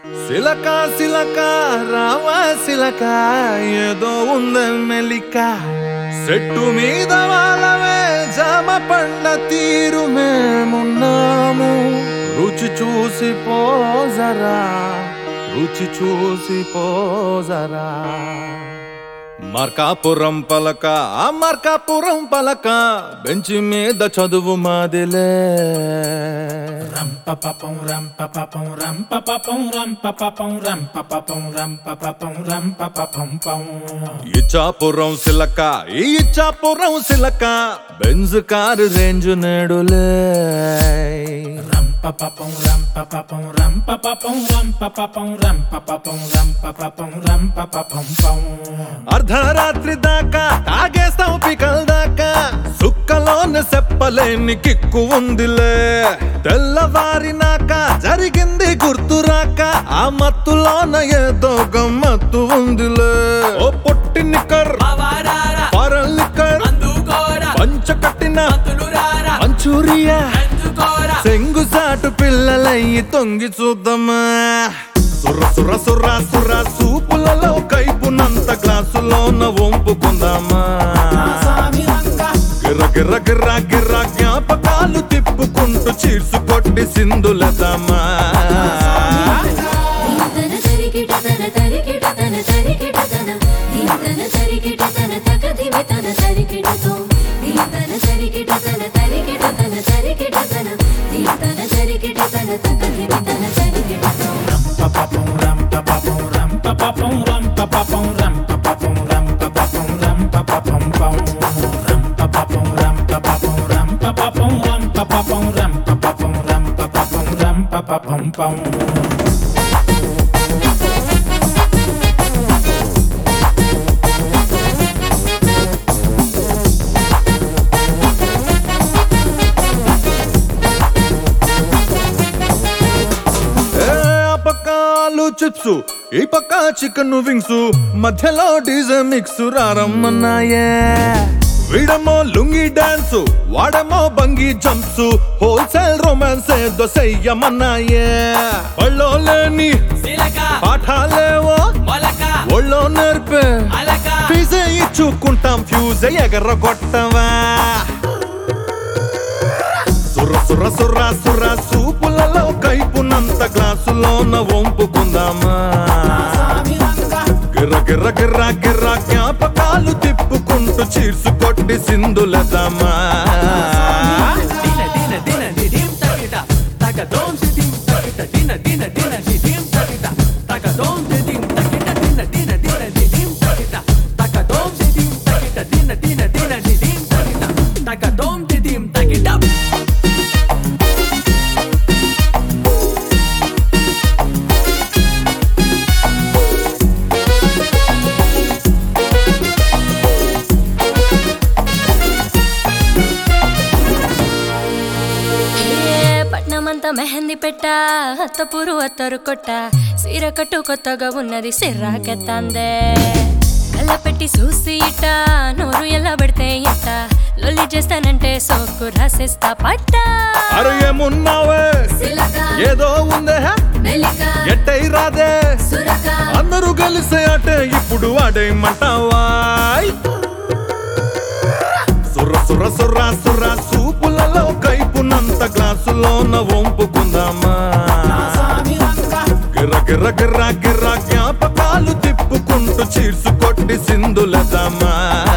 సిలక సిలక రావా సిలక ఏదో ఉందే మెలిక చెట్టు మీద వాళ్ళవే జామ పండ్ల తీరు మేమున్నాము రుచి చూసి పోజరా రుచి చూసి పోజరా మార్కాపురం పలక ఆ మార్కాపురం పలక బెంచి మీద చదువు మాదిలే ram pa pa pum ram pa pa pum ram pa pa pum ram pa pa pum ram pa pa pum ram pa pa pum ram pa pa pum pum Ichchapuram సిలక ఈ ఇచ్చాపురం సిలక బెంజ్ కారు రేంజ్ నేడులే ram pa pa pum ram pa pa pum ram pa pa pum ram pa pa pum ram pa pa pum ram pa pa pum ram pa pa pum pum అర్ధరాత్రి దాకా తాగేస్తాం pickle దాకా సుక్కలోన చెప్పలేని kick ఉందిలే తెల్లవారినాక జరిగింది గుర్తురాక ఆ మత్తులోన ఏదో గమ్మత్తు ఉందిలే ఓ పొట్టి నిక్కర్ పవారారా పరల్ నిక్కర్ అందుకోరా పంచ కట్టిన తులురారా మంచూరియా అందుకోరా సెంగుసాటు పిల్లలయ్యి తొంగి చూద్దామా సుర్ర సుర్ర సుర్ర సుర్ర సూపులలో కైపునంత గ్లాసులోన వంపుకుందామా గిర్ర గిర్ర గిర్ర గిర్ర జ్ఞాపకాలు తిప్పుకుంటూ చీర్సు కొట్టి సింధులదామా తన తరికిట తన తరికిట తన తరికిట తన తన తరికిట తన తకదిమి తన తరికిటతో తన తరికిట తన తరికిట తన తరికిట తన తన తరికిట తన తకదిమి తన తరికిటతో pa pa pum ram pa pa pum ram pa pa pum ram pa pa pum ram pa pa pum ram pa pa pum ram pa pa pum pum ram pa pa pum ram pa pa pum ram pa pa pum ram pa pa pum ram pa pa pum ram pa pa pum ram pa pa pum pum ఏ, ఆ పక్క ఆలు chips ఈ పక్క chicken wings మధ్యలో DJ mix రారమ్మన్నాయే వీడమో lungi dance వాడమో bungee jumps wholesale romance ఏదో చెయ్యమన్నాయే పళ్ళో లేని సిలక పాఠాలేవో మొలక ఒళ్ళో నేర్పే అలక ఫీజే ఇచ్చుకుంటాం ఫ్యూజ్ ఎగర కొట్టవా సుర్ర సుర్ర సుర్ర సుర్ర సూపులలో కైపునంత గ్లాసులోన వంపుకుందామా గిర్ర గిర్ర గిర్ర గిర్ర జ్ఞాపకాలు తిప్పుకుంటూ చీర్సు కొట్టి సింధులదామా దిన దిన దిన దిదిం తకిట తక దోం దిదిం తకిట దిన దిన దిన దిదిం తకిట తక దోం దిదిం తకిట దిన దిన దిన దిదిం తకిట తక దోం దిదిం తకిట దిన దిన దిన దిదిం తకిట తక దోం దిదిం తకిట ఏ పట్నమంతా మెహందీ పెట్ట అత్తపూరు అత్తరు కొట్ట సీర కట్టు కొత్తగా ఉన్నది సిర్రాకెత్తందే కళ్ళ పెట్టి చూసి ఇట్ట నోరు ఎలా పెడితే ఎట్ట లొల్లి చేస్తానంటే సోకు రాసేస్తా పట్ట అరే ఏమున్నావే ఏదో ఉందే ఎట్టై రాదే అందరూ కలిసే అటే ఇప్పుడు ఆడేయమంటావా సుర్ర సుర్ర సుర్ర సుర్ర సూపులలో కైపునంత గ్లాసులోన వంపుకుందామా గిర్ర గిర్ర గిర్ర గిర్ర జ్ఞాపకాలు తిప్పుకుంటూ చీర్సు కొట్టి సింధులదామా